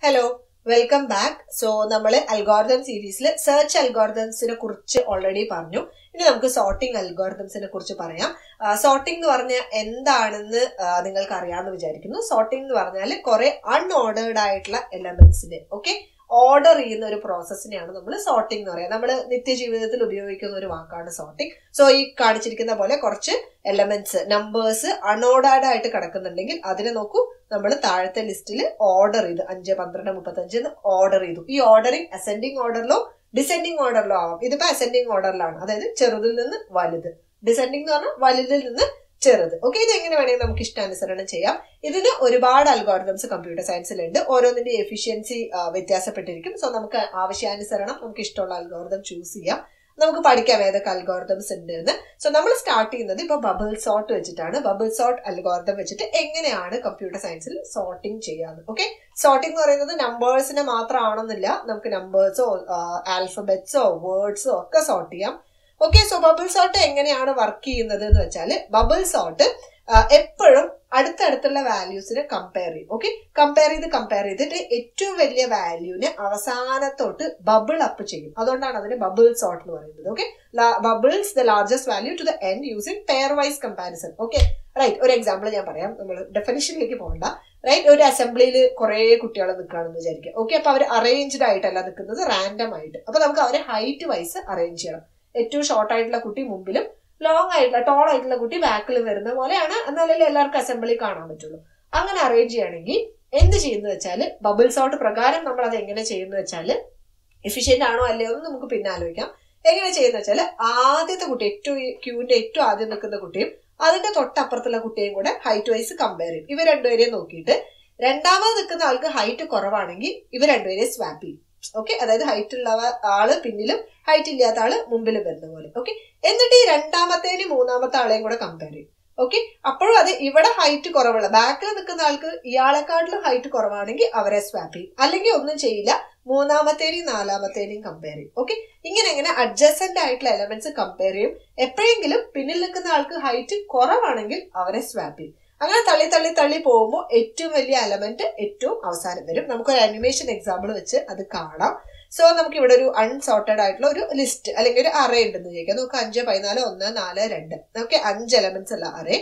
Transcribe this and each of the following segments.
hello welcome back so നമ്മൾ algorithm സീരീസിൽ search അൽഗോറിതംസിനെ കുറിച്ച് ഓൾറെഡി പറഞ്ഞു ഇനി നമുക്ക് സോർട്ടിംഗ് അൽഗോറിതംസിനെ കുറിച്ച് പറയാം സോർട്ടിംഗ് എന്ന് പറഞ്ഞാൽ എന്താണെന്ന് ആ, നിങ്ങൾക്ക് അറിയാമെന്ന് വിചാരിക്കുന്നു സോർട്ടിംഗ് എന്ന് പറഞ്ഞാൽ കുറെ അൺഓർഡേർഡ് ആയിട്ടുള്ള എലമെന്റ്സിനെ ഓക്കെ ഓർഡർ ചെയ്യുന്ന ഒരു പ്രോസസ്സിനെയാണ് നമ്മൾ സോർട്ടിംഗ് എന്ന് പറയുക നമ്മൾ നിത്യജീവിതത്തിൽ ഉപയോഗിക്കുന്ന ഒരു വാക്കാണ് സോർട്ടിംഗ് സോ ഈ കാണിച്ചിരിക്കുന്ന പോലെ കുറച്ച് എലമെന്റ്സ് നമ്പേഴ്സ് അൺഓർഡേർഡ് ആയിട്ട് കിടക്കുന്നുണ്ടെങ്കിൽ അതിനെ നോക്കൂ നമ്മൾ താഴത്തെ ലിസ്റ്റിൽ ഓർഡർ ചെയ്തു അഞ്ച് പന്ത്രണ്ട് മുപ്പത്തഞ്ച് ഓർഡർ ചെയ്തു ഈ ഓർഡറിങ് അസെൻഡിങ് ഓർഡറിലോ ഡിസെൻഡിങ് ഓർഡറിലോ ആവാം ഇതിപ്പോ അസെൻഡിങ് ഓർഡറിലാണ് അതായത് ചെറുതിൽ നിന്ന് വലുത് ഡിസെൻഡിങ് എന്ന് പറഞ്ഞാൽ വലുതിൽ നിന്ന് ചെറുത് ഓക്കെ ഇത് എങ്ങനെ വേണമെങ്കിൽ നമുക്ക് ഇഷ്ടാനുസരണം ചെയ്യാം ഇതിന് ഒരുപാട് അൽഗോറിതംസ് കമ്പ്യൂട്ടർ സയൻസിലുണ്ട് ഓരോന്നിന്റെ എഫിഷ്യൻസി വ്യത്യാസപ്പെട്ടിരിക്കും സോ നമുക്ക് ആവശ്യാനുസരണം നമുക്ക് ഇഷ്ടമുള്ള അൽഗോറിതം ചൂസ് ചെയ്യാം നമുക്ക് പഠിക്കാം ഏതൊക്കെ അൽഗോറിതംസ് ഉണ്ട് എന്ന് സോ നമ്മൾ സ്റ്റാർട്ട് ചെയ്യുന്നത് ഇപ്പൊ ബബിൾ സോർട്ട് വെച്ചിട്ടാണ് ബബിൾ സോർട്ട് അൽഗോറിതം വെച്ചിട്ട് എങ്ങനെയാണ് കമ്പ്യൂട്ടർ സയൻസിൽ സോർട്ടിംഗ് ചെയ്യാന്ന് ഓക്കെ സോർട്ടിംഗ് എന്ന് പറയുന്നത് നമ്പേഴ്സിനെ മാത്രമാണെന്നില്ല നമുക്ക് നമ്പേഴ്സോ ആൽഫബറ്റ്സോ വേർഡ്സോ ഒക്കെ സോർട്ട് ചെയ്യാം ഓക്കെ സോ ബബിൾ സോർട്ട് എങ്ങനെയാണ് വർക്ക് ചെയ്യുന്നത് എന്ന് വെച്ചാൽ ബബിൾ സോർട്ട് എപ്പോഴും അടുത്തടുത്തുള്ള വാല്യൂസിനെ കമ്പയർ ചെയ്യും ഓക്കെ കമ്പയർ ചെയ്ത് കമ്പയർ ചെയ്തിട്ട് ഏറ്റവും വലിയ വാല്യൂവിനെ അവസാനത്തോട്ട് ബബിൾ അപ്പ് ചെയ്യും അതുകൊണ്ടാണ് അതിന് ബബിൾ സോർട്ട് എന്ന് പറയുന്നത് okay bubbles the largest value to the end using pairwise comparison okay right ഒരു എക്സാമ്പിൾ ഞാൻ പറയാം നമ്മൾ ഡെഫിനിഷനിലേക്ക് പോകണ്ട റൈറ്റ് ഒരു അസംബ്ലിയിൽ കുറെ കുട്ടികൾ നിൽക്കുകയാണെന്ന് വിചാരിക്കുക ഓക്കെ അപ്പൊ അവർ അറേഞ്ച്ഡ് ആയിട്ടല്ല നിൽക്കുന്നത് റാൻഡം ആയിട്ട് അപ്പൊ നമുക്ക് അവരെ ഹൈറ്റ് വൈസ് അറേഞ്ച് ചെയ്യണം ഏറ്റവും ഷോർട്ട് ആയിട്ടുള്ള കുട്ടി മുമ്പിലും ലോങ് ആയിട്ടുള്ള ടോൾ ആയിട്ടുള്ള കുട്ടി ബാക്കിൽ വരുന്ന പോലെയാണ് എന്നാലല്ലേ എല്ലാവർക്കും അസംബ്ലി കാണാൻ പറ്റുള്ളൂ അങ്ങനെ അറേഞ്ച് ചെയ്യണമെങ്കിൽ എന്ത് ചെയ്യുന്നത് വെച്ചാൽ ബബിൾ സോർട്ട് പ്രകാരം നമ്മൾ അത് എങ്ങനെ ചെയ്യുന്നത് വെച്ചാൽ എഫിഷ്യന്റ് ആണോ അല്ലയോ എന്ന് നമുക്ക് പിന്നെ ആലോചിക്കാം എങ്ങനെ ചെയ്യുന്നത് വെച്ചാൽ ആദ്യത്തെ കുട്ടി ഏറ്റവും ക്യൂവിന്റെ ഏറ്റവും ആദ്യം നിൽക്കുന്ന കുട്ടിയും അതിന്റെ തൊട്ടപ്പുറത്തുള്ള കുട്ടിയും കൂടെ ഹൈറ്റ് വൈസ് കമ്പയർ ചെയ്യും ഇവർ രണ്ടുപേരെയും നോക്കിയിട്ട് രണ്ടാമത് നിൽക്കുന്ന ആൾക്ക് ഹൈറ്റ് കുറവാണെങ്കിൽ ഇവർ രണ്ടുപേരെയും സ്വാപ്പ് ചെയ്യും ഓക്കെ അതായത് ഹൈറ്റ് ഉള്ള ആള് പിന്നിലും ഹൈറ്റ് ഇല്ലാത്ത ആള് മുമ്പിലും വരുന്ന പോലെ ഓക്കെ എന്നിട്ട് ഈ രണ്ടാമത്തേനും മൂന്നാമത്തെ ആളെയും കൂടെ കമ്പയർ ചെയ്യും ഓക്കെ അപ്പോഴും അത് ഇവിടെ ഹൈറ്റ് കുറവുള്ള ബാക്കിൽ നിൽക്കുന്ന ആൾക്ക് ഇയാളെക്കാട്ടിലും ഹൈറ്റ് കുറവാണെങ്കിൽ അവരെ സ്വാപ്പ് ചെയ്യും അല്ലെങ്കിൽ ഒന്നും ചെയ്യില്ല മൂന്നാമത്തേനെയും നാലാമത്തേനെയും കമ്പയർ ചെയ്യും ഓക്കെ ഇങ്ങനെ ഇങ്ങനെ അഡ്ജസ്റ്റന്റ് ആയിട്ടുള്ള എലമെന്റ്സ് കമ്പയർ ചെയ്യും എപ്പോഴെങ്കിലും പിന്നിൽ നിൽക്കുന്ന ആൾക്ക് ഹൈറ്റ് കുറവാണെങ്കിൽ അവരെ സ്വാപ്പ് ചെയ്യും അങ്ങനെ തള്ളി തള്ളി തള്ളി പോകുമ്പോൾ ഏറ്റവും വലിയ എലമെന്റ് ഏറ്റവും അവസാനം വരും നമുക്കൊരു അനിമേഷൻ എക്സാമ്പിൾ വെച്ച് അത് കാണാം സോ നമുക്ക് ഇവിടെ ഒരു അൺസോർട്ടഡ് ആയിട്ടുള്ള ഒരു ലിസ്റ്റ് അല്ലെങ്കിൽ ഒരു അറേ ഉണ്ടെന്ന് ചോദിക്കാം നമുക്ക് അഞ്ച് പതിനാല് ഒന്ന് നാല് രണ്ട് നമുക്ക് അഞ്ച് എലമെന്റ്സ് ഉള്ള അറേ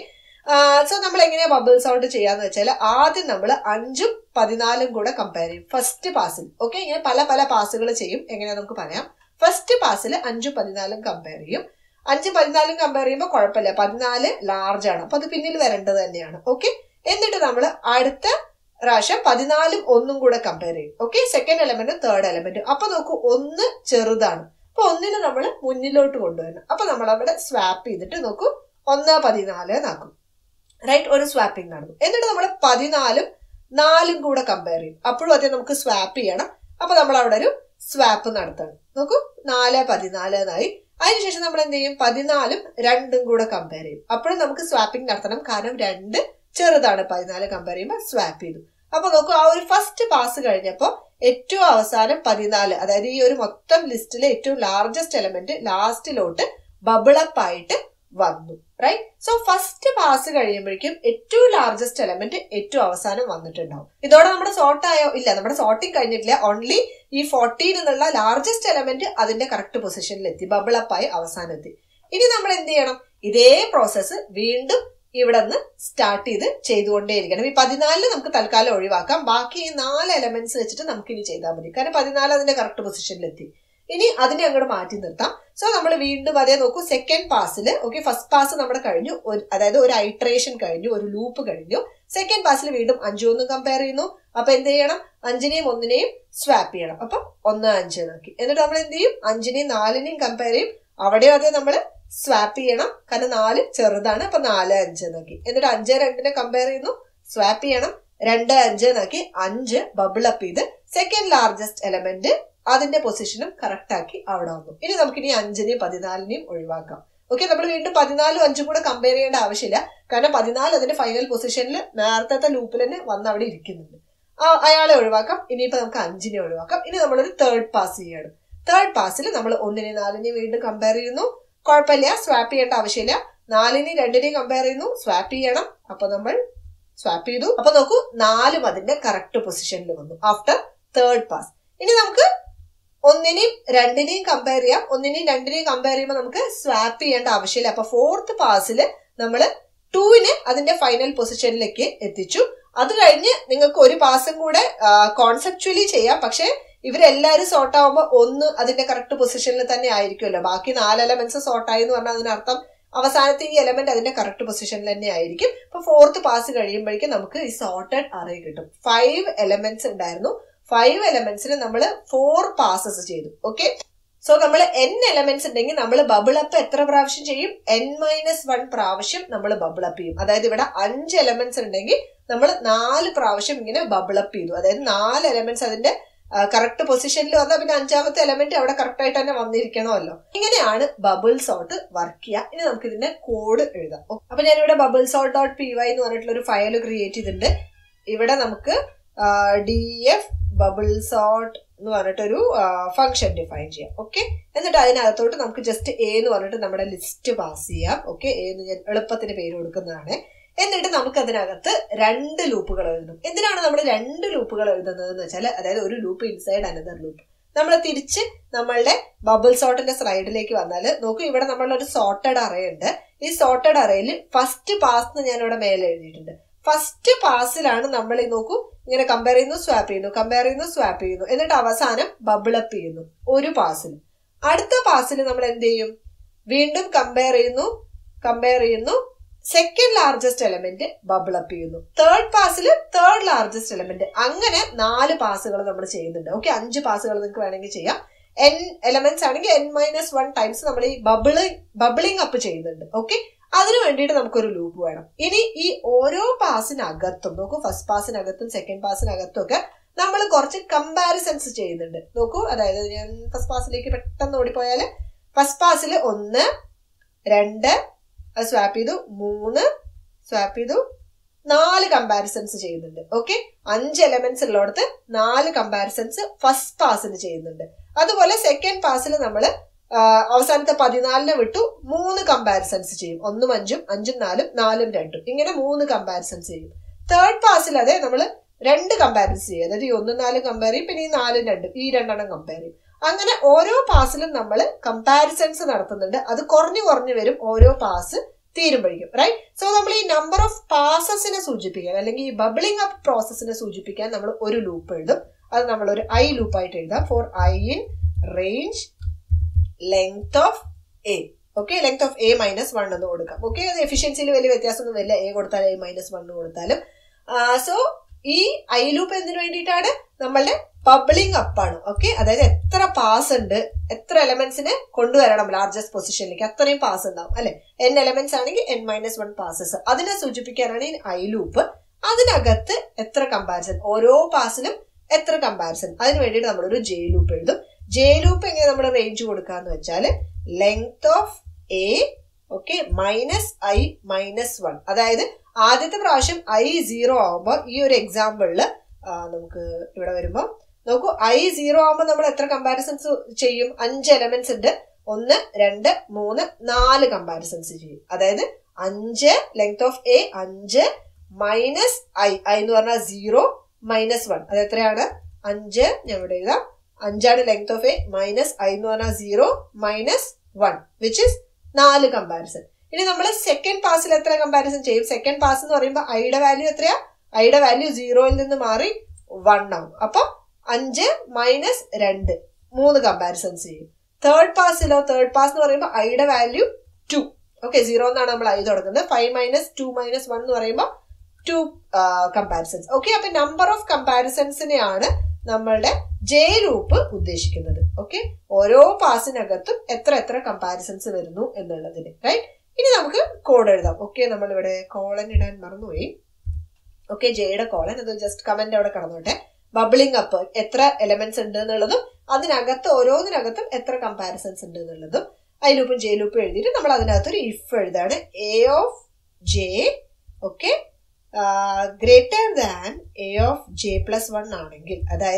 സോ നമ്മൾ എങ്ങനെയാ ബബിൾ സോർട്ട് ചെയ്യാന്ന് വെച്ചാൽ ആദ്യം നമ്മൾ അഞ്ചും പതിനാലും കൂടെ കമ്പയർ ചെയ്യും ഫസ്റ്റ് പാസിൽ ഓക്കെ ഇങ്ങനെ പല പല പാസുകൾ ചെയ്യും എങ്ങനെയാ നമുക്ക് പറയാം ഫസ്റ്റ് പാസിൽ അഞ്ചും പതിനാലും കമ്പയർ ചെയ്യും അഞ്ച് പതിനാലും കമ്പയർ ചെയ്യുമ്പോൾ കുഴപ്പമില്ല പതിനാല് ലാർജ് ആണ് അപ്പൊ അത് പിന്നിൽ വരേണ്ടത് തന്നെയാണ് ഓക്കെ എന്നിട്ട് നമ്മൾ അടുത്ത പ്രാവശ്യം പതിനാലും ഒന്നും കൂടെ കമ്പയർ ചെയ്യും okay second element third element അപ്പൊ നോക്കൂ ഒന്ന് ചെറുതാണ് അപ്പൊ ഒന്നിനെ നമ്മൾ മുന്നിലോട്ട് കൊണ്ടുവരണം അപ്പൊ നമ്മൾ അവിടെ സ്വാപ്പ് ചെയ്തിട്ട് നോക്കൂ ഒന്ന് പതിനാല് എന്നാക്കും റൈറ്റ് ഒരു സ്വാപ്പിംഗ് നടന്നു എന്നിട്ട് നമ്മൾ പതിനാലും നാലും കൂടെ കമ്പയർ ചെയ്യും അപ്പോഴും അതേ നമുക്ക് സ്വാപ്പ് ചെയ്യണം അപ്പൊ നമ്മൾ അവിടെ ഒരു സ്വാപ്പ് നടത്തണം നോക്കൂ നാല് പതിനാല് എന്നായി അതിനുശേഷം നമ്മൾ എന്ത് ചെയ്യും പതിനാലും രണ്ടും കൂടെ കമ്പയർ ചെയ്യും അപ്പോഴും നമുക്ക് സ്വാപ്പിംഗ് നടത്തണം കാരണം രണ്ട് ചെറുതാണ് പതിനാല് കമ്പയർ ചെയ്യുമ്പോൾ സ്വാപ്പ് ചെയ്തു അപ്പൊ നോക്കൂ ആ ഒരു ഫസ്റ്റ് പാസ് കഴിഞ്ഞപ്പോൾ ഏറ്റവും അവസാനം പതിനാല് അതായത് ഈ ഒരു മൊത്തം ലിസ്റ്റിലെ ഏറ്റവും ലാർജസ്റ്റ് എലമെന്റ് ലാസ്റ്റിലോട്ട് ബബിളപ്പ് ആയിട്ട് വന്നു റൈറ്റ് സോ ഫസ്റ്റ് പാസ് കഴിയുമ്പോഴേക്കും ഏറ്റവും ലാർജസ്റ്റ് എലമെന്റ് ഏറ്റവും അവസാനം വന്നിട്ടുണ്ടാവും ഇതോടെ നമ്മുടെ സോർട്ട് ആയോ ഇല്ല നമ്മുടെ സോർട്ടിങ് കഴിഞ്ഞിട്ടില്ല ഓൺലി ഈ ഫോർട്ടീൻ എന്നുള്ള ലാർജസ്റ്റ് എലമെന്റ് അതിന്റെ കറക്റ്റ് പൊസിഷനിൽ എത്തി ബബിൾ അപ്പായി അവസാനം എത്തി ഇനി നമ്മൾ എന്ത് ചെയ്യണം ഇതേ പ്രോസസ്സ് വീണ്ടും ഇവിടെ നിന്ന് സ്റ്റാർട്ട് ചെയ്ത് ചെയ്തുകൊണ്ടേയിരിക്കണം ഈ പതിനാലില് നമുക്ക് തൽക്കാലം ഒഴിവാക്കാം ബാക്കി ഈ നാല് എലമെന്റ്സ് വെച്ചിട്ട് നമുക്ക് ഇനി ചെയ്താൽ മതി കാരണം പതിനാല് അതിന്റെ കറക്റ്റ് പൊസിഷനിൽ എത്തി ഇനി അതിനെ അങ്ങോട്ട് മാറ്റി നിർത്താം സോ നമ്മൾ വീണ്ടും അതേ നോക്കൂ സെക്കൻഡ് പാസിൽ ഓക്കെ ഫസ്റ്റ് പാസ് നമ്മുടെ കഴിഞ്ഞു ഒരു- അതായത് ഒരു ഐട്രേഷൻ കഴിഞ്ഞു ഒരു ലൂപ്പ് കഴിഞ്ഞു സെക്കൻഡ് പാസിൽ വീണ്ടും അഞ്ചും ഒന്നും കമ്പയർ ചെയ്യുന്നു അപ്പൊ എന്ത് ചെയ്യണം അഞ്ചിനെയും ഒന്നിനെയും സ്വാപ്പ് ചെയ്യണം അപ്പൊ ഒന്ന് അഞ്ച് നോക്കി എന്നിട്ട് നമ്മൾ എന്ത് ചെയ്യും അഞ്ചിനെയും നാലിനെയും കമ്പയർ ചെയ്യും അവിടെയും അതേ നമ്മൾ സ്വാപ്പ് ചെയ്യണം കാരണം നാല് ചെറുതാണ് അപ്പൊ നാല് അഞ്ച് നോക്കി എന്നിട്ട് അഞ്ച് രണ്ടിനെ കമ്പയർ ചെയ്യുന്നു സ്വാപ്പ് ചെയ്യണം രണ്ട് അഞ്ച് നോക്കി അഞ്ച് ബബിൾ അപ്പ് ചെയ്ത് സെക്കൻഡ് ലാർജസ്റ്റ് എലമെന്റ് അതിന്റെ പൊസിഷനും കറക്റ്റ് ആക്കി അവിടെ വന്നു ഇനി നമുക്കിനി അഞ്ചിനെയും പതിനാലിനെയും ഒഴിവാക്കാം ഓക്കെ നമ്മൾ വീണ്ടും പതിനാലും അഞ്ചും കൂടെ കമ്പയർ ചെയ്യേണ്ട ആവശ്യമില്ല കാരണം പതിനാല് അതിന്റെ ഫൈനൽ പൊസിഷനിൽ നേരത്തെ ലൂപ്പിൽ തന്നെ വന്ന് അവിടെ ഇരിക്കുന്നുണ്ട് ആ അയാളെ ഒഴിവാക്കാം ഇനിയിപ്പോ നമുക്ക് അഞ്ചിനെ ഒഴിവാക്കാം ഇനി നമ്മളൊരു തേർഡ് പാസ് ചെയ്യാണ് തേർഡ് പാസിൽ നമ്മൾ ഒന്നിനെയും നാലിനെയും വീണ്ടും കമ്പയർ ചെയ്യുന്നു കുഴപ്പമില്ല സ്വാപ്പ് ചെയ്യേണ്ട ആവശ്യമില്ല നാലിനെയും രണ്ടിനെയും കമ്പയർ ചെയ്യുന്നു സ്വാപ്പ് ചെയ്യണം അപ്പൊ നമ്മൾ സ്വാപ്പ് ചെയ്തു അപ്പൊ നോക്കൂ നാലും അതിന്റെ കറക്റ്റ് പൊസിഷനിൽ വന്നു ആഫ്റ്റർ തേർഡ് പാസ് ഇനി നമുക്ക് ഒന്നിനെയും രണ്ടിനെയും കമ്പയർ ചെയ്യാം ഒന്നിനെയും രണ്ടിനെയും കമ്പയർ ചെയ്യുമ്പോൾ നമുക്ക് സ്വാപ്പ് ചെയ്യേണ്ട ആവശ്യമില്ല അപ്പൊ ഫോർത്ത് പാസിൽ നമ്മൾ ടൂവിന് അതിന്റെ ഫൈനൽ പൊസിഷനിലേക്ക് എത്തിച്ചു അത് കഴിഞ്ഞ് നിങ്ങൾക്ക് ഒരു പാസും കൂടെ കോൺസെപ്ച്വലി ചെയ്യാം പക്ഷെ ഇവരെല്ലാരും സോർട്ട് ആവുമ്പോൾ ഒന്ന് അതിന്റെ കറക്റ്റ് പൊസിഷനിൽ തന്നെ ആയിരിക്കുമല്ലോ ബാക്കി നാല് എലമെന്റ്സ് സോർട്ട് ആയി എന്ന് പറഞ്ഞാൽ അതിനർത്ഥം അവസാനത്തെ ഈ എലമെന്റ് അതിന്റെ കറക്റ്റ് പൊസിഷനിൽ തന്നെ ആയിരിക്കും അപ്പൊ ഫോർത്ത് പാസ് കഴിയുമ്പോഴേക്കും നമുക്ക് ഈ സോർട്ടഡ് അറേ കിട്ടും ഫൈവ് എലമെന്റ്സ് ഉണ്ടായിരുന്നു ഫൈവ് എലമെന്റ്സിന് നമ്മൾ ഫോർ പാസസ് ചെയ്തു ഓക്കെ സോ നമ്മൾ എൻ എലമെന്റ്സ് ഉണ്ടെങ്കിൽ നമ്മൾ ബബിൾ അപ്പ് എത്ര പ്രാവശ്യം ചെയ്യും എൻ മൈനസ് വൺ പ്രാവശ്യം നമ്മൾ ബബിൾ അപ്പ് ചെയ്യും അതായത് ഇവിടെ അഞ്ച് എലമെന്റ്സ് ഉണ്ടെങ്കിൽ നമ്മൾ നാല് പ്രാവശ്യം ഇങ്ങനെ ബബിൾ അപ്പ് ചെയ്തു അതായത് നാല് എലമെന്റ്സ് അതിന്റെ കറക്റ്റ് പൊസിഷനിൽ വന്നാൽ പിന്നെ അഞ്ചാമത്തെ എലമെന്റ് അവിടെ കറക്റ്റ് ആയിട്ട് തന്നെ വന്നിരിക്കണമല്ലോ ഇങ്ങനെയാണ് ബബിൾ സോട്ട് വർക്ക് ചെയ്യുക ഇനി നമുക്ക് ഇതിന്റെ കോഡ് എഴുതാം അപ്പൊ ഞാനിവിടെ bubble sort dot P Y എന്ന് പറഞ്ഞിട്ടുള്ള ഒരു ഫയൽ ക്രിയേറ്റ് ചെയ്തിട്ടുണ്ട് ഇവിടെ നമുക്ക് ഡി എഫ് ബബിൾ സോട്ട് എന്ന് പറഞ്ഞിട്ടൊരു ഫംഗ്ഷൻ ഡിഫൈൻ ചെയ്യാം ഓക്കെ എന്നിട്ട് അതിനകത്തോട്ട് നമുക്ക് ജസ്റ്റ് എ എന്ന് പറഞ്ഞിട്ട് നമ്മുടെ ലിസ്റ്റ് പാസ് ചെയ്യാം ഓക്കെ എ എന്ന് ഞാൻ എളുപ്പത്തിന് പേര് കൊടുക്കുന്നതാണ് എന്നിട്ട് നമുക്ക് അതിനകത്ത് രണ്ട് ലൂപ്പുകൾ എഴുതണം എന്തിനാണ് നമ്മൾ രണ്ട് ലൂപ്പുകൾ എഴുതുന്നത് എന്ന് വെച്ചാൽ അതായത് ഒരു ലൂപ്പ് ഇൻസൈഡ് അനദർ ലൂപ്പ് നമ്മൾ തിരിച്ച് നമ്മളുടെ ബബിൾ സോർട്ടിന്റെ സ്ലൈഡിലേക്ക് വന്നാൽ നോക്കൂ ഇവിടെ നമ്മളൊരു സോർട്ടഡ് അറേ ഉണ്ട് ഈ സോർട്ടഡ് അറേയിൽ ഫസ്റ്റ് പാസ് എന്ന് ഞാൻ ഇവിടെ മേലെ എഴുതിയിട്ടുണ്ട് ഫസ്റ്റ് പാസിലാണ് നമ്മൾ ഈ നോക്കൂ ഇങ്ങനെ കമ്പയർ ചെയ്യുന്നു സ്വാപ്പ് ചെയ്യുന്നു കമ്പയർ ചെയ്യുന്നു സ്വാപ്പ് ചെയ്യുന്നു എന്നിട്ട് അവസാനം ബബിൾ അപ്പ് ചെയ്യുന്നു ഒരു പാസിൽ അടുത്ത പാസിൽ നമ്മൾ എന്ത് ചെയ്യും വീണ്ടും കമ്പയർ ചെയ്യുന്നു കമ്പയർ ചെയ്യുന്നു second largest element bubble up ചെയ്യുന്നു തേർഡ് പാസിൽ തേർഡ് ലാർജസ്റ്റ് എലമെന്റ് അങ്ങനെ നാല് പാസുകൾ നമ്മൾ ചെയ്യുന്നുണ്ട് ഓക്കെ അഞ്ച് പാസുകൾ നിങ്ങൾക്ക് വേണമെങ്കിൽ ചെയ്യാം എൻ എലമെന്റ്സ് ആണെങ്കിൽ എൻ മൈനസ് വൺ ടൈംസ് നമ്മൾ ഈ ബബിള് ബബിളിംഗ് അപ്പ് ചെയ്യുന്നുണ്ട് ഓക്കെ അതിനു വേണ്ടിയിട്ട് നമുക്കൊരു ലൂപ്പ് വേണം ഇനി ഈ ഓരോ പാസിനകത്തും നോക്കൂ ഫസ്റ്റ് പാസിനകത്തും സെക്കൻഡ് പാസിനകത്തും ഒക്കെ നമ്മൾ കുറച്ച് കമ്പാരിസൺസ് ചെയ്യുന്നുണ്ട് നോക്കൂ അതായത് ഞാൻ ഫസ്റ്റ് പാസിലേക്ക് പെട്ടെന്ന് ഓടിപ്പോയാൽ ഫസ്റ്റ് പാസിൽ ഒന്ന് രണ്ട് അത് സ്വാപ്പ് ചെയ്തു മൂന്ന് സ്വാപ്പ് ചെയ്തു നാല് കമ്പാരിസൺസ് ചെയ്യുന്നുണ്ട് ഓക്കെ അഞ്ച് എലമെന്റ്സ് ഉള്ളിടത്ത് നാല് കമ്പാരിസൺസ് ഫസ്റ്റ് പാസിന് ചെയ്യുന്നുണ്ട് അതുപോലെ സെക്കൻഡ് പാസിൽ നമ്മൾ അവസാനത്തെ പതിനാലിനെ വിട്ടു മൂന്ന് കമ്പാരിസൺസ് ചെയ്യും ഒന്നും അഞ്ചും അഞ്ചും നാലും നാലും രണ്ടും ഇങ്ങനെ മൂന്ന് കമ്പാരിസൺസ് ചെയ്യും തേർഡ് പാസിൽ അതെ നമ്മൾ രണ്ട് കമ്പാരിസൺ ചെയ്യും അതായത് ഈ ഒന്നും നാലും കമ്പയർ ചെയ്യും പിന്നെ ഈ നാലും രണ്ടും ഈ രണ്ടെണ്ണം കമ്പയർ ചെയ്യും അങ്ങനെ ഓരോ പാസിലും നമ്മൾ കമ്പാരിസൺസ് നടത്തുന്നുണ്ട് അത് കുറഞ്ഞു കുറഞ്ഞു വരും ഓരോ പാസ് തീരുമ്പോഴേക്കും റൈറ്റ് സോ നമ്മൾ ഈ നമ്പർ ഓഫ് പാസസിനെ സൂചിപ്പിക്കാൻ അല്ലെങ്കിൽ ഈ ബബിളിംഗ് അപ്പ് പ്രോസസ്സിനെ സൂചിപ്പിക്കാൻ നമ്മൾ ഒരു ലൂപ്പ് എഴുതും അത് നമ്മൾ ഒരു ഐ ലൂപ്പായിട്ട് എഴുതാം for I in range length of A okay length of A minus one എന്ന് കൊടുക്കാം ഓക്കെ അത് എഫിഷ്യൻസിയിൽ വലിയ വ്യത്യാസമൊന്നും വരില്ല എ കൊടുത്താലും എ മൈനസ് വൺ കൊടുത്താലും സോ ഈ ഐ ലൂപ്പ് എന്തിനു വേണ്ടിയിട്ടാണ് നമ്മളുടെ ബബിളിംഗ് അപ്പാണ് ഓക്കെ അതായത് എത്ര പാസ് ഉണ്ട് എത്ര എലമെന്റ്സിനെ കൊണ്ടുവരണം ലാർജസ്റ്റ് പൊസിഷനിലേക്ക് അത്രയും പാസ് ഉണ്ടാവും അല്ലെ എൻ എലമെന്റ്സ് ആണെങ്കിൽ എൻ മൈനസ് വൺ പാസസ് അതിനെ സൂചിപ്പിക്കാനാണ് ഈ ഐ ലൂപ്പ് അതിനകത്ത് എത്ര കമ്പാരിസൺ ഓരോ പാസിലും എത്ര കമ്പാരിസൺ അതിന് വേണ്ടിയിട്ട് നമ്മളൊരു ജെ ലൂപ്പ് എഴുതും ജെ ലൂപ്പ് എങ്ങനെ നമ്മൾ റേഞ്ച് കൊടുക്കാന്ന് വെച്ചാൽ length of A okay minus I minus one അതായത് ആദ്യത്തെ പ്രാവശ്യം ഐ സീറോ ആവുമ്പോൾ ഈ ഒരു എക്സാമ്പിളില് നമുക്ക് ഇവിടെ വരുമ്പോൾ നോക്കൂ ഐ സീറോ ആവുമ്പോൾ നമ്മൾ എത്ര കമ്പാരിസൺസ് ചെയ്യും അഞ്ച് എലമെന്റ്സ് ഉണ്ട് ഒന്ന് രണ്ട് മൂന്ന് നാല് കമ്പാരിസൺസ് ചെയ്യും അതായത് അഞ്ച് ലെങ്ത് ഓഫ് എ അഞ്ച് മൈനസ് ഐ ഐ എന്ന് പറഞ്ഞാൽ സീറോ മൈനസ് വൺ അത് എത്രയാണ് അഞ്ച് ഞാൻ ഇവിടെ എഴുതാം അഞ്ചാണ് length of A minus I എന്ന് പറഞ്ഞാൽ zero minus one which is നാല് കമ്പാരിസൺ ഇനി നമ്മൾ സെക്കൻഡ് പാസിൽ എത്ര കമ്പാരിസൺ ചെയ്യും സെക്കൻഡ് പാസ് എന്ന് പറയുമ്പോൾ ഐയുടെ വാല്യൂ എത്രയാ ഐയുടെ വാല്യൂ സീറോയിൽ നിന്ന് മാറി വൺ ആവും അപ്പൊ അഞ്ച് മൈനസ് രണ്ട് മൂന്ന് കമ്പാരിസൺസ് ചെയ്യും തേർഡ് പാസിലോ തേർഡ് പാസ് എന്ന് പറയുമ്പോൾ ഐയുടെ വാല്യൂ ടു ഓക്കെ സീറോ എന്നാണ് നമ്മൾ ഐ തുടങ്ങുന്നത് five minus two minus one എന്ന് പറയുമ്പോൾ ടു കമ്പാരിസൺസ് ഓക്കെ അപ്പൊ നമ്പർ ഓഫ് കമ്പാരിസൺസിനെയാണ് നമ്മളുടെ ജെ ലൂപ്പ് ഉദ്ദേശിക്കുന്നത് ഓക്കെ ഓരോ പാസിനകത്തും എത്ര എത്ര കമ്പാരിസൺസ് വരുന്നു എന്നുള്ളതിന് റൈറ്റ് ഇനി നമുക്ക് കോഡ് എഴുതാം ഓക്കെ നമ്മൾ ഇവിടെ കോളൻ ഇടാൻ മറന്നുപോയി ഓക്കെ ജെയുടെ കോളൻ അത് ജസ്റ്റ് കമന്റ് അവിടെ കടന്നോട്ടെ ബബിളിംഗ് അപ്പ് എത്ര എലമെന്റ്സ് ഉണ്ട് എന്നുള്ളതും അതിനകത്ത് ഓരോന്നിനകത്തും എത്ര കമ്പാരിസൺസ് ഉണ്ട് എന്നുള്ളതും അതിലൂപ്പും ജെ ലൂപ്പും എഴുതിയിട്ട് നമ്മൾ അതിനകത്ത് ഒരു ഇഫ് എഴുതാണ് A of J okay greater than A of J plus one ആണെങ്കിൽ അതായത്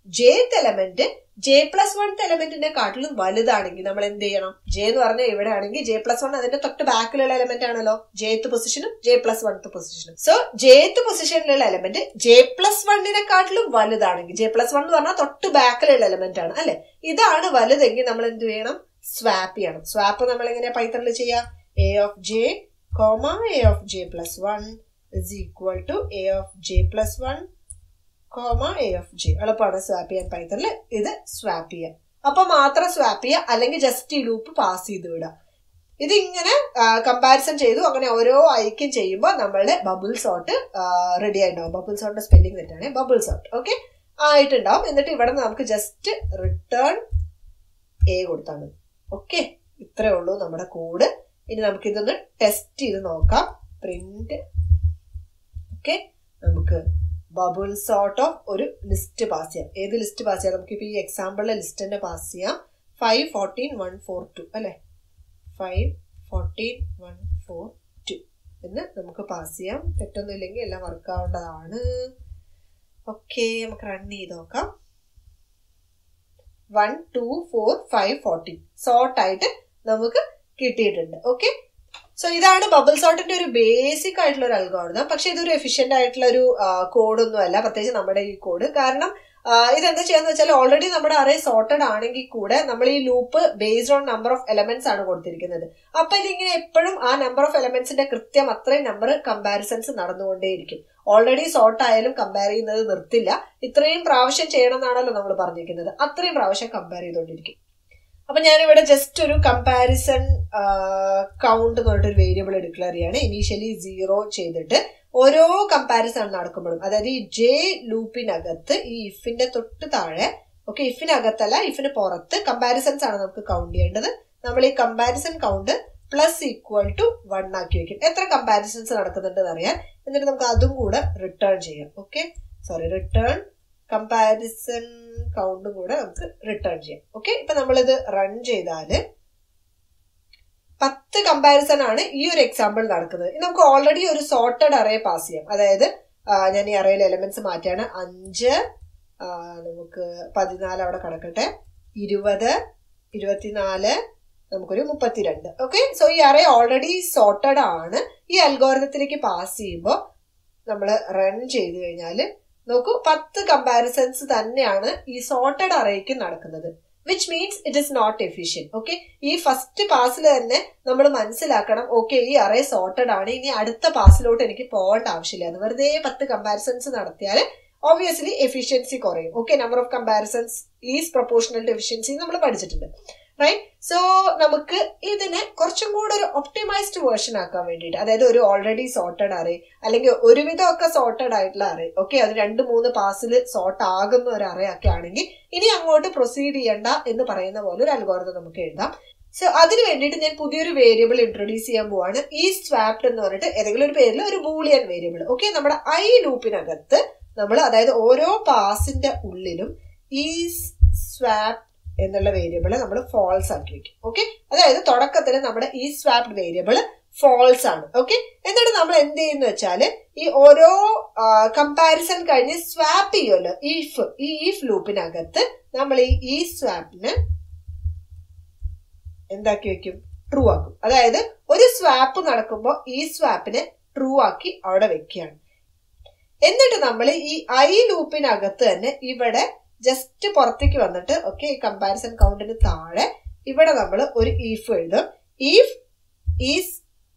jth element J plus one എലമെന്റിനെ കാട്ടിലും വലുതാണെങ്കിൽ നമ്മൾ എന്ത് ചെയ്യണം ജെ എന്ന് പറഞ്ഞാൽ ഇവിടെ ആണെങ്കിൽ ജെ പ്ലസ് വൺ അതിന്റെ തൊട്ട് ബാക്കിലുള്ള എലമെന്റ് ആണല്ലോ ജെത്ത് പൊസിഷനും ജെ പ്ലസ് വൺത്ത് പൊസിഷനും സോ ജെത്ത് പൊസിഷനിലുള്ള എലമെന്റ് ജെ പ്ലസ് വണ്ണിനെ കാട്ടിലും വലുതാണെങ്കിൽ ജെ പ്ലസ് വൺ എന്ന് പറഞ്ഞാൽ തൊട്ട് ബാക്കിലുള്ള എലമെന്റ് ആണ് അല്ലെ ഇതാണ് വലുതെങ്കിൽ നമ്മൾ എന്ത് ചെയ്യണം സ്വാപ്പ് ചെയ്യണം സ്വാപ്പ് നമ്മൾ എങ്ങനെയാ പൈത്തണിൽ ചെയ്യാം A of J comma A of J plus one is equal to A of J plus one comma A of J എളുപ്പമാണ് സ്വാപ്പ് ചെയ്യാൻ പൈത്തണിൽ ഇത് സ്വാപ്പ് ചെയ്യാം അപ്പൊ മാത്രം സ്വാപ്പ് ചെയ്യുക അല്ലെങ്കിൽ ജസ്റ്റ് ഈ ലൂപ്പ് പാസ് ചെയ്ത് വിടുക ഇതിങ്ങനെ കമ്പാരിസൺ ചെയ്തു അങ്ങനെ ഓരോ ഐക്യം ചെയ്യുമ്പോൾ നമ്മളുടെ ബബിൾ സോട്ട് റെഡി ആയിട്ടുണ്ടാവും ബബിൾ സോട്ടിന്റെ സ്പെല്ലിംഗ് തെറ്റാണ് ബബിൾ സോട്ട് ഓക്കെ ആയിട്ടുണ്ടാവും എന്നിട്ട് ഇവിടെ നമുക്ക് ജസ്റ്റ് റിട്ടേൺ എ കൊടുത്താൽ മതി ഓക്കെ ഇത്രേ ഉള്ളൂ നമ്മുടെ കോഡ് ഇനി നമുക്ക് ഇതൊന്ന് ടെസ്റ്റ് ചെയ്ത് നോക്കാം പ്രിന്റ് ഓക്കെ നമുക്ക് ബബിൾ സോർട്ട് ഓഫ് ഒരു ലിസ്റ്റ് പാസ് ചെയ്യാം ഏത് ലിസ്റ്റ് പാസ് ചെയ്യാം നമുക്ക് ഇപ്പോൾ ഈ എക്സാമ്പിളിലെ ലിസ്റ്റ് തന്നെ പാസ് ചെയ്യാം five fourteen one four two അല്ലേ five fourteen one four two എന്ന് നമുക്ക് പാസ് ചെയ്യാം തെറ്റൊന്നും ഇല്ലെങ്കിൽ എല്ലാം വർക്ക് ആവേണ്ടതാണ് ഓക്കെ നമുക്ക് റൺ ചെയ്ത് നോക്കാം one two four five fourteen sort ആയിട്ട് നമുക്ക് കിട്ടിയിട്ടുണ്ട് ഓക്കെ സോ ഇതാണ് ബബിൾ സോർട്ടിന്റെ ഒരു ബേസിക് ആയിട്ടുള്ള ഒരു അൽഗോരിതം പക്ഷെ ഇതൊരു എഫിഷ്യന്റ് ആയിട്ടുള്ള ഒരു കോഡൊന്നും അല്ല പ്രത്യേകിച്ച് നമ്മുടെ ഈ കോഡ് കാരണം ഇതെന്താ ചെയ്യാന്ന് വെച്ചാൽ ഓൾറെഡി നമ്മുടെ അറേ സോർട്ടഡ് ആണെങ്കിൽ കൂടെ നമ്മൾ ഈ loop based on number of elements ആണ് കൊടുത്തിരിക്കുന്നത് അപ്പൊ ഇതിങ്ങനെ എപ്പോഴും ആ നമ്പർ ഓഫ് എലമെന്റ്സിന്റെ കൃത്യം അത്രയും നമ്പർ കമ്പാരിസൺസ് നടന്നുകൊണ്ടേയിരിക്കും ഓൾറെഡി സോർട്ട് ആയാലും കമ്പയർ ചെയ്യുന്നത് നിർത്തില്ല ഇത്രയും പ്രാവശ്യം ചെയ്യണം എന്നാണല്ലോ നമ്മൾ പറഞ്ഞിരിക്കുന്നത് അത്രയും പ്രാവശ്യം കമ്പയർ ചെയ്തുകൊണ്ടിരിക്കും അപ്പൊ ഞാനിവിടെ ജസ്റ്റ് ഒരു കമ്പാരിസൺ കൗണ്ട് എന്ന് പറഞ്ഞിട്ട് ഒരു വേരിയബിൾ ഡിക്ലെയർ ചെയ്യാണ് ഇനീഷ്യലി സീറോ ചെയ്തിട്ട് ഓരോ കമ്പാരിസൺ നടക്കുമ്പോഴും അതായത് ഈ ജെ ലൂപ്പിനകത്ത് ഈ ഇഫിന്റെ തൊട്ട് താഴെ ഓക്കെ ഇഫിനകത്തല്ല ഇഫിന് പുറത്ത് കമ്പാരിസൺസ് ആണ് നമുക്ക് കൗണ്ട് ചെയ്യേണ്ടത് നമ്മൾ ഈ comparison count plus equal to one ആക്കി വെക്കും എത്ര കമ്പാരിസൺസ് നടക്കുന്നുണ്ടെന്ന് അറിയാൻ എന്നിട്ട് നമുക്ക് അതും കൂടെ റിട്ടേൺ ചെയ്യാം ഓക്കെ സോറി റിട്ടേൺ കമ്പാരിസൺ കൗണ്ടും കൂടെ നമുക്ക് റിട്ടേൺ ചെയ്യാം ഓക്കെ ഇപ്പൊ നമ്മളിത് റൺ ചെയ്താല് പത്ത് കമ്പാരിസൺ ആണ് ഈ ഒരു എക്സാമ്പിൾ നടക്കുന്നത് ഇനി നമുക്ക് ഓൾറെഡി ഒരു സോർട്ടഡ് അറേ പാസ് ചെയ്യാം അതായത് ഞാൻ ഈ അറേയിലെ എലമെന്റ്സ് മാറ്റിയാണ് അഞ്ച് നമുക്ക് പതിനാല് അവിടെ കിടക്കട്ടെ ഇരുപത് ഇരുപത്തിനാല് നമുക്കൊരു മുപ്പത്തിരണ്ട് ഓക്കെ സോ ഈ അറേ ഓൾറെഡി സോർട്ടഡ് ആണ് ഈ അൽഗോരിതത്തിലേക്ക് പാസ് ചെയ്യുമ്പോൾ നമ്മൾ റൺ ചെയ്ത് കഴിഞ്ഞാൽ നോക്കൂ പത്ത് കമ്പാരിസൺസ് തന്നെയാണ് ഈ സോർട്ടഡ് അറേക്ക് നടക്കുന്നത് which means it is not efficient okay ഈ ഫസ്റ്റ് പാസിൽ തന്നെ നമ്മൾ മനസ്സിലാക്കണം ഓക്കെ ഈ അറേ സോർട്ടഡ് ആണ് ഇനി അടുത്ത പാസിലോട്ട് എനിക്ക് പോകേണ്ട ആവശ്യമില്ല വെറുതെ പത്ത് കമ്പാരിസൺസ് നടത്തിയാൽ ഓബിയസ്ലി എഫിഷ്യൻസി കുറയും okay number of comparisons is proportional to efficiency നമ്മൾ പഠിച്ചിട്ടുണ്ട് റൈറ്റ് സോ നമുക്ക് ഇതിനെ കുറച്ചും കൂടെ ഒരു ഒപ്റ്റിമൈസ്ഡ് വേർഷൻ ആക്കാൻ വേണ്ടിയിട്ട് അതായത് ഒരു ഓൾറെഡി സോർട്ടഡ് അറേ അല്ലെങ്കിൽ ഒരുവിധം ഒക്കെ സോർട്ടഡ് ആയിട്ടുള്ള അറേ ഓക്കെ അത് രണ്ട് മൂന്ന് പാസിൽ സോർട്ട് ആകുന്ന ഒരു അറേ ഒക്കെ ആണെങ്കിൽ ഇനി അങ്ങോട്ട് പ്രൊസീഡ് ചെയ്യണ്ട എന്ന് പറയുന്ന പോലെ ഒരു അൽഗോരിതം നമുക്ക് എഴുതാം സോ അതിന് വേണ്ടിയിട്ട് ഞാൻ പുതിയൊരു വേരിയബിൾ ഇൻട്രൊഡ്യൂസ് ചെയ്യാൻ പോവാണ് ഈ സ്വാപ്ഡ് എന്ന് പറഞ്ഞിട്ട് ഏതെങ്കിലും ഒരു പേരിൽ ഒരു ബൂളിയൻ വേരിയബിൾ ഓക്കെ നമ്മുടെ ഐ ലൂപ്പിനകത്ത് നമ്മൾ അതായത് ഓരോ പാസിന്റെ ഉള്ളിലും ഈ സ്വാപ്പ് എന്നുള്ള വേരിയബിൾ നമ്മൾ ഫോൾസ് ആക്കി വെക്കും ഓക്കെ അതായത് തുടക്കത്തിൽ നമ്മുടെ ഈ സ്വാപ്ഡ് വേരിയബിൾ ഫോൾസ് ആണ് ഓക്കെ എന്നിട്ട് നമ്മൾ എന്ത് ചെയ്യുന്ന വെച്ചാല് ഈ ഓരോ കമ്പാരിസൺ കഴിഞ്ഞ് സ്വാപ്പ് ചെയ്യുമല്ലോ ഈഫ് ഈ ഈഫ് ലൂപ്പിനകത്ത് നമ്മൾ ഈ ഈ സ്വാപ്പിന് എന്താക്കി വെക്കും ട്രൂ ആക്കും അതായത് ഒരു സ്വാപ്പ് നടക്കുമ്പോൾ ഈ സ്വാപ്പിനെ ട്രൂ ആക്കി അവിടെ വെക്കുകയാണ് എന്നിട്ട് നമ്മൾ ഈ ഐ ലൂപ്പിനകത്ത് തന്നെ ഇവിടെ ജസ്റ്റ് പുറത്തേക്ക് വന്നിട്ട് ഓക്കെ ഈ കമ്പാരിസൺ കൗണ്ടിന് താഴെ ഇവിടെ നമ്മൾ ഒരു ഈഫ് എഴുതും if is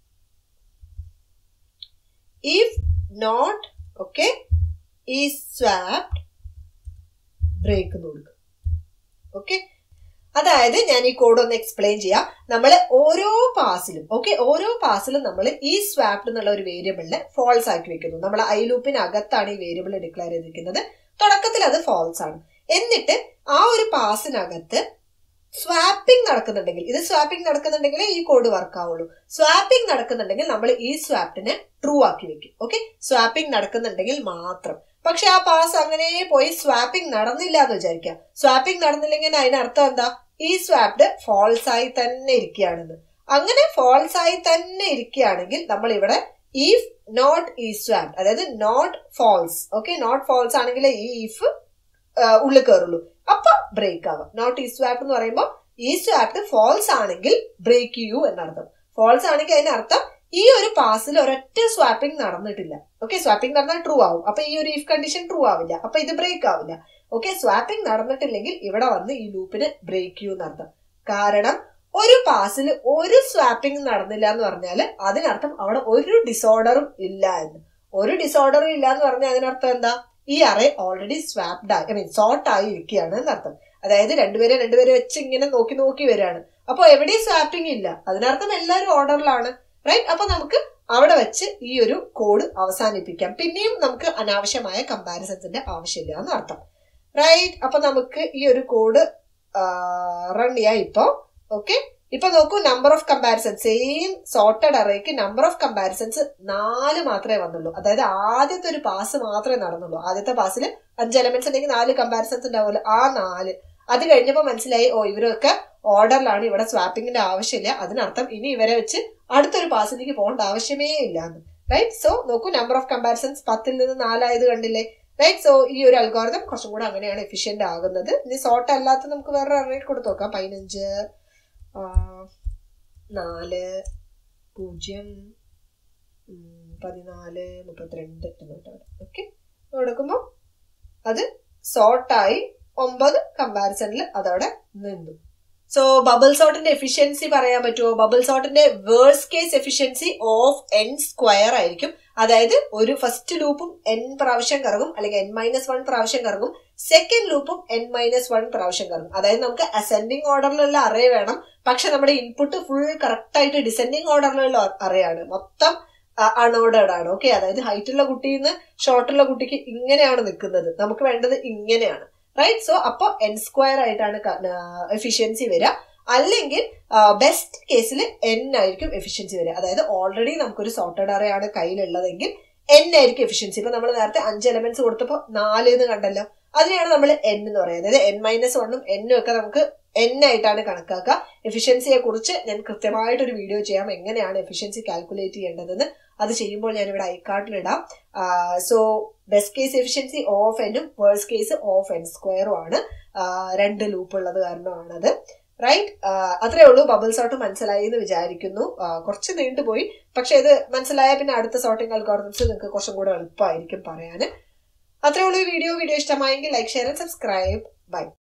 if not okay ഈ സ്വാപ്ഡ് ബ്രേക്ക് കൊടുക്കും ഓക്കെ അതായത് ഞാൻ ഈ കോഡ് ഒന്ന് എക്സ്പ്ലെയിൻ ചെയ്യാം നമ്മൾ ഓരോ പാസിലും ഓക്കെ ഓരോ പാസിലും നമ്മൾ ഈ സ്വാപ്ഡ് എന്നുള്ള ഒരു വേരിയബിളിനെ ഫോൾസ് ആക്കി വെക്കുന്നു നമ്മൾ ഐ ലൂപ്പിനകത്താണ് ഈ വേരിയബിൾ ഡിക്ലെയർ ചെയ്തിരിക്കുന്നത് തുടക്കത്തിൽ അത് ഫോൾസ് ആണ് എന്നിട്ട് ആ ഒരു പാസിനകത്ത് സ്വാപ്പിംഗ് നടക്കുന്നുണ്ടെങ്കിൽ ഇത് സ്വാപ്പിംഗ് നടക്കുന്നുണ്ടെങ്കിൽ ഈ കോഡ് വർക്ക് ആവുള്ളൂ സ്വാപ്പിംഗ് നടക്കുന്നുണ്ടെങ്കിൽ നമ്മൾ ഈ സ്വാപ്പിനെ ട്രൂ ആക്കി വെക്കും ഓക്കെ സ്വാപ്പിംഗ് നടക്കുന്നുണ്ടെങ്കിൽ മാത്രം പക്ഷെ ആ പാസ് അങ്ങനെ പോയി സ്വാപ്പിംഗ് നടന്നില്ല എന്ന് വിചാരിക്കാം സ്വാപ്പിംഗ് നടന്നില്ലെങ്കിൽ അതിനർത്ഥം എന്താ ഈ സ്വാപ്ഡ് ഫോൾസ് ആയി തന്നെ ഇരിക്കുകയാണെന്ന് അങ്ങനെ ഫോൾസ് ആയി തന്നെ ഇരിക്കുകയാണെങ്കിൽ നമ്മൾ ഇവിടെ ഈഫ് നോട്ട് ഈ സ്വാപ്പ് അതായത് not false okay not false ആണെങ്കിൽ ഈ ഈഫ് ഉള്ളിൽ കയറുള്ളൂ അപ്പൊ ബ്രേക്ക് ആവാം നോട്ട് ഈ സ്വാപ്പ് എന്ന് പറയുമ്പോൾ ഈ സ്വാപ്പ് ഫാൾസ് ആണെങ്കിൽ ബ്രേക്ക് ചെയ്യൂ എന്നർത്ഥം ഫാൾസ് ആണെങ്കിൽ അതിനർത്ഥം ഈ ഒരു പാസിൽ ഒരൊറ്റ സ്വാപ്പിംഗ് നടന്നിട്ടില്ല ഓക്കെ സ്വാപ്പിംഗ് നടന്നാൽ ട്രൂ ആവും അപ്പൊ ഈ ഒരു ഇഫ് കണ്ടീഷൻ ട്രൂ ആവില്ല അപ്പൊ ഇത് ബ്രേക്ക് ആവില്ല ഓക്കെ സ്വാപ്പിംഗ് നടന്നിട്ടില്ലെങ്കിൽ ഇവിടെ വന്ന് ഈ ലൂപ്പിന് ബ്രേക്ക് ചെയ്യൂ എന്നർത്ഥം കാരണം ഒരു പാസിൽ ഒരു സ്വാപ്പിംഗ് നടന്നില്ല എന്ന് പറഞ്ഞാൽ അതിനർത്ഥം അവിടെ ഒരു ഡിസോർഡറും ഇല്ല എന്ന് ഒരു ഡിസോർഡറും ഇല്ല എന്ന് പറഞ്ഞാൽ അതിനർത്ഥം എന്താ ഈ അറേ ഓൾറെഡി സ്വാപ്ഡ് ആയി ഐ മീൻ സോർട്ട് ആയി ഇരിക്കുകയാണ് എന്നർത്ഥം അതായത് രണ്ടുപേരെ രണ്ടുപേരെ വെച്ച് ഇങ്ങനെ നോക്കി നോക്കി വരികയാണ് അപ്പോൾ എവിടെയും സ്വാപ്പിംഗ് ഇല്ല അതിനർത്ഥം എല്ലാവരും ഓർഡറിലാണ് റൈറ്റ് അപ്പൊ നമുക്ക് അവിടെ വെച്ച് ഈ ഒരു കോഡ് അവസാനിപ്പിക്കാം പിന്നെയും നമുക്ക് അനാവശ്യമായ കമ്പാരിസൺസിന്റെ ആവശ്യമില്ല എന്ന് അർത്ഥം റൈറ്റ് അപ്പൊ നമുക്ക് ഈ ഒരു കോഡ് റൺ ചെയ്യാം ഇപ്പൊ ഓക്കെ ഇപ്പൊ നോക്കൂ number of comparison same sorted അറേക്ക് നമ്പർ ഓഫ് കമ്പാരിസൺസ് നാല് മാത്രമേ വന്നുള്ളൂ അതായത് ആദ്യത്തെ ഒരു പാസ് മാത്രമേ നടന്നുള്ളൂ ആദ്യത്തെ പാസിൽ അഞ്ച് എലമെന്റ്സ് ഉണ്ടെങ്കിൽ നാല് കമ്പാരിസൺസ് ഉണ്ടാവുമല്ലോ ആ നാല് അത് കഴിഞ്ഞപ്പോൾ മനസ്സിലായി ഓ ഇവരൊക്കെ ഓർഡറിലാണ് ഇവിടെ സ്വാപ്പിങ്ങിന്റെ ആവശ്യമില്ല അതിനർത്ഥം ഇനി ഇവരെ വെച്ച് അടുത്തൊരു പാസിലേക്ക് പോകേണ്ട ആവശ്യമേ ഇല്ല എന്ന് റൈറ്റ് സോ നോക്കൂ നമ്പർ ഓഫ് കമ്പാരിസൺസ് പത്തിൽ നിന്ന് നാലായത് കണ്ടില്ലേ റൈറ്റ് സോ ഈ ഒരു അൽഗോറിതം കുറച്ചും കൂടെ അങ്ങനെയാണ് എഫിഷ്യന്റ് ആകുന്നത് ഇനി സോർട്ട് അല്ലാത്ത നമുക്ക് വേറെ അറേ കൊടുത്തു നോക്കാം പതിനഞ്ച് നാല് പൂജ്യം പതിനാല് മുപ്പത്തിരണ്ട് എന്നിട്ട് ഓക്കെ കൊടുക്കുമ്പോൾ അത് സോർട്ടായി ഒമ്പത് കമ്പാരിസണിൽ അതവിടെ നിന്നു സോ ബബിൾ സോർട്ടിന്റെ എഫിഷ്യൻസി പറയാൻ പറ്റുമോ ബബിൾ സോർട്ടിന്റെ worst case efficiency of N square ആയിരിക്കും അതായത് ഒരു ഫസ്റ്റ് ലൂപ്പും എൻ പ്രാവശ്യം കറങ്ങും അല്ലെങ്കിൽ എൻ മൈനസ് വൺ പ്രാവശ്യം കറങ്ങും സെക്കൻഡ് ലൂപ്പും എൻ മൈനസ് വൺ പ്രാവശ്യം കറങ്ങും അതായത് നമുക്ക് അസെൻഡിങ് ഓർഡറിലുള്ള അറേ വേണം പക്ഷെ നമ്മുടെ ഇൻപുട്ട് ഫുൾ കറക്റ്റ് ആയിട്ട് ഡിസെൻഡിങ് ഓർഡറിലുള്ള അറേ ആണ് മൊത്തം അൺഓർഡേർഡ് ആണ് ഓക്കെ അതായത് ഹൈറ്റുള്ള കുട്ടിയിൽ നിന്ന് ഷോർട്ടുള്ള കുട്ടിക്ക് ഇങ്ങനെയാണ് നിൽക്കുന്നത് നമുക്ക് വേണ്ടത് ഇങ്ങനെയാണ് റൈറ്റ് സോ അപ്പോൾ എൻ സ്ക്വയർ ആയിട്ടാണ് എഫിഷ്യൻസി വരിക അല്ലെങ്കിൽ ബെസ്റ്റ് കേസിൽ എൻ ആയിരിക്കും എഫിഷ്യൻസി വരിക അതായത് ഓൾറെഡി നമുക്കൊരു സോർട്ടഡ് അറേ ആണ് കയ്യിലുള്ളതെങ്കിൽ എൻ ആയിരിക്കും എഫിഷ്യൻസി ഇപ്പൊ നമ്മൾ നേരത്തെ അഞ്ച് എലമെന്റ്സ് കൊടുത്തപ്പോൾ നാല് എന്ന് കണ്ടല്ലോ അതിനെയാണ് നമ്മൾ എൻ എന്ന് പറയുന്നത് അതായത് എൻ മൈനസ് വണ്ണും എന്നും ഒക്കെ നമുക്ക് എൻ ആയിട്ടാണ് കണക്കാക്കുക എഫിഷ്യൻസിയെ കുറിച്ച് ഞാൻ കൃത്യമായിട്ടൊരു വീഡിയോ ചെയ്യാം എങ്ങനെയാണ് എഫിഷ്യൻസി കാൽക്കുലേറ്റ് ചെയ്യേണ്ടതെന്ന് അത് ചെയ്യുമ്പോൾ ഞാൻ ഇവിടെ ഐക്കാർട്ടിലിടാം so best case efficiency of എന്നും വേഴ്സ് കേസ് ഓഫ് എൻ സ്ക്വയറും ആണ് രണ്ട് ലൂപ്പ് ഉള്ളത് കാരണമാണത് റൈറ്റ് അത്രേ ഉള്ളൂ ബബിൾ സോർട്ട് മനസ്സിലായി എന്ന് വിചാരിക്കുന്നു കുറച്ച് നീണ്ടുപോയി പക്ഷെ ഇത് മനസ്സിലായ പിന്നെ അടുത്ത സോർട്ടിംഗ് അൽഗോറിതംസ് നിങ്ങൾക്ക് കുറച്ചും കൂടെ എളുപ്പമായിരിക്കും പറയാൻ അത്രേ ഉള്ളൂ ഈ വീഡിയോ വീഡിയോ ഇഷ്ടമായെങ്കിൽ like share and subscribe by